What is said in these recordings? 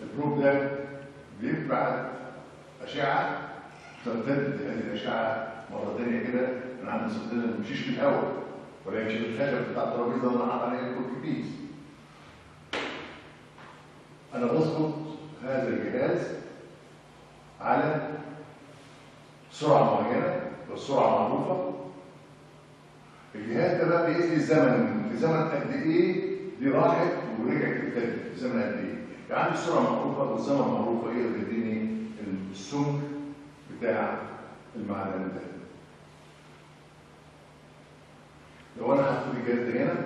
البروب ده بيبعت اشعه تمتد هذه الاشعه مره ثانيه كده من عند السكتين ما تمشيش في الهواء ولا يمشي في الخشب بتاع الترابيزه اللي حاطط عليها الكوكيبيس انا بظبط هذا الجهاز على سرعه معينه والسرعه معروفه الجهاز ده بقى بيقيس لي الزمن في زمن قد ايه دي راحت ورجعت تاني في زمن قد ايه يعني عندي السرعه معروفه والزمن معروفه ايه اللي يديني السمك بتاع المعدن ده لو انا حطيت الجهاز ده هنا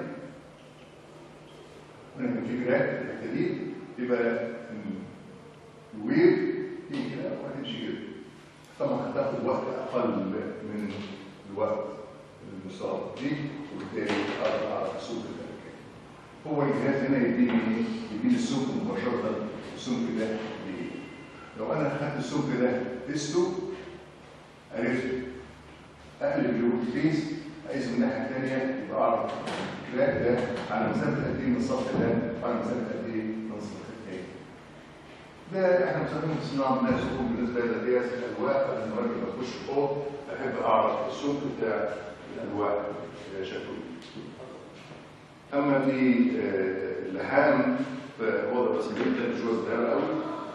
هنا كان في جراك في الحته دي يبقى الويف تيجي كده وهتمشي كده طبعا هتاخد وقت اقل من الوقت المستغرب دي وبالتالي اقدر اعرف السمك ده كام. هو الجهاز هنا يديني ايه؟ يديني السمك مباشره السمك ده بايه؟ لو انا خدت السمك ده قسته عرفت اقلب الويب فيس اقيس من الناحيه الثانيه يبقى اعرف الكراك ده على مسافه قد ايه من السطح ده وعلى مسافه قد ايه من السطح الثاني. ده احنا بنستخدمه في صناعه الناس وهم بالنسبه لقياس الالواح قبل ما اجي بخش فوق احب اعرف السمك بتاع الالواح شكله اما في آه، اللحام فوضع بسيط جدا مش وزن صغيره قوي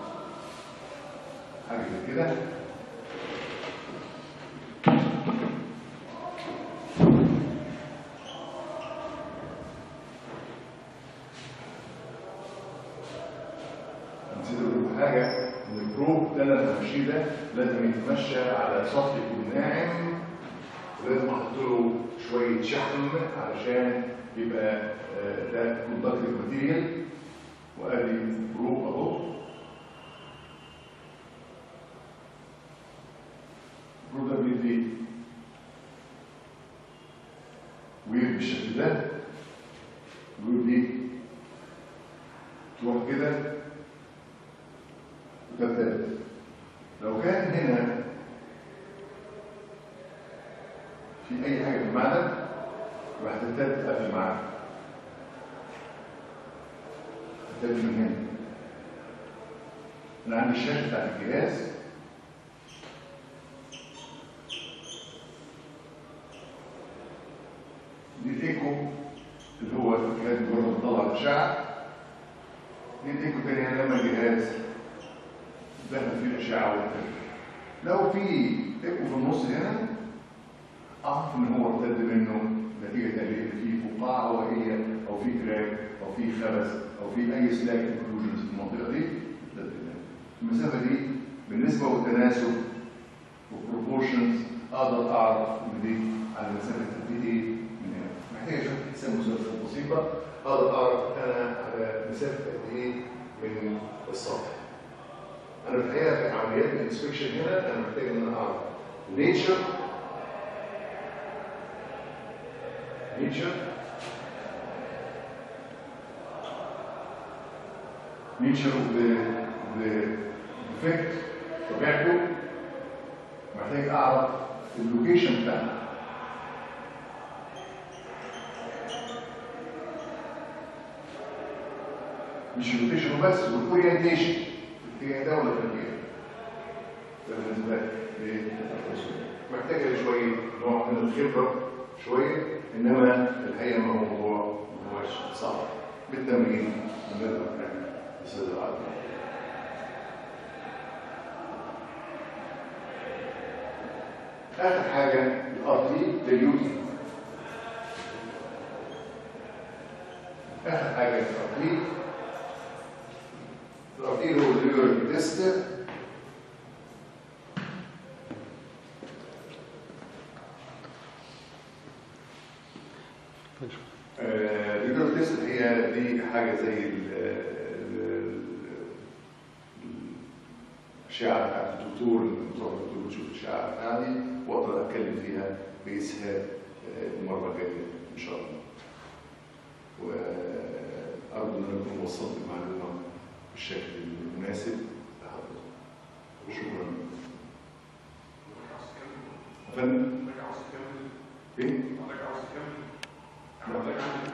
حاجه زي كده نسيت اقول لكم حاجه ان البروب ده اللي انا همشيه ده لازم يتمشى على سطح يكون ناعم ولازم احط له شويه شحم علشان يبقى آه، ده كوندكتيف ماتيريال وادي بروب اهو البروب ده بيدي ويف بالشكل ده الويف دي تروح كده وتبتدئ لو كان هنا في اي حاجه في المعدن يبقى هتبتدي تقفل معاك هتبتدي من هنا انا عندي الشاشه بتاعت الجهاز دي الايكو اللي هو الجهاز مجرد ما بيطلع الاشعه دي الايكو تاني لما الجهاز دخل فيه الاشعه والتاني لو في ايكو في النص هنا اعرف ان هو ارتد منه نتيجه ان في فقاعه هوائيه او في كراك او في خبث او في اي سلاك انكلوجنز في المنطقه دي ارتد منه. المسافه دي بالنسبه والتناسب والبروبورشنز اقدر اعرف ان دي على مسافه قد ايه من هنا محتاجه شويه حساب مسافه بسيطه اقدر اعرف انا على مسافه قد ايه من السطح انا في الحقيقه في عمليات الانسبكشن هنا انا محتاج ان انا اعرف نيتشر نيتشر نيتشر ديفكت طبيعته محتاج اعرف اللوكيشن بتاعنا مش اللوكيشن بس والاورينتيشن اتجاه ده ولا اتجاه ده بالنسبه لي محتاجه شويه نوع من الخبره شويه انما الحقيقه الموضوع ما هوش صعب بالتمرين بنقدر نعمل استاذ العقل اخر حاجه الار تي اليو تي اخر حاجه الار تي الار تي هو اليورين تيست اليورين تيست هي دي حاجه زي ال- ال- الاشعه بتاعت الدكتور لما تروح الدكتور وتشوف الاشعه بتاعتي واقدر اتكلم فيها باسهاب آه، المره الجايه ان شاء الله. وارجو ان انا اكون وصلت المعلومه بالشكل المناسب لحضرتك. شكرا. يا فندم حضرتك عاوز تكمل؟ ايه؟ حضرتك عاوز تكمل؟ لا. حضرتك عندك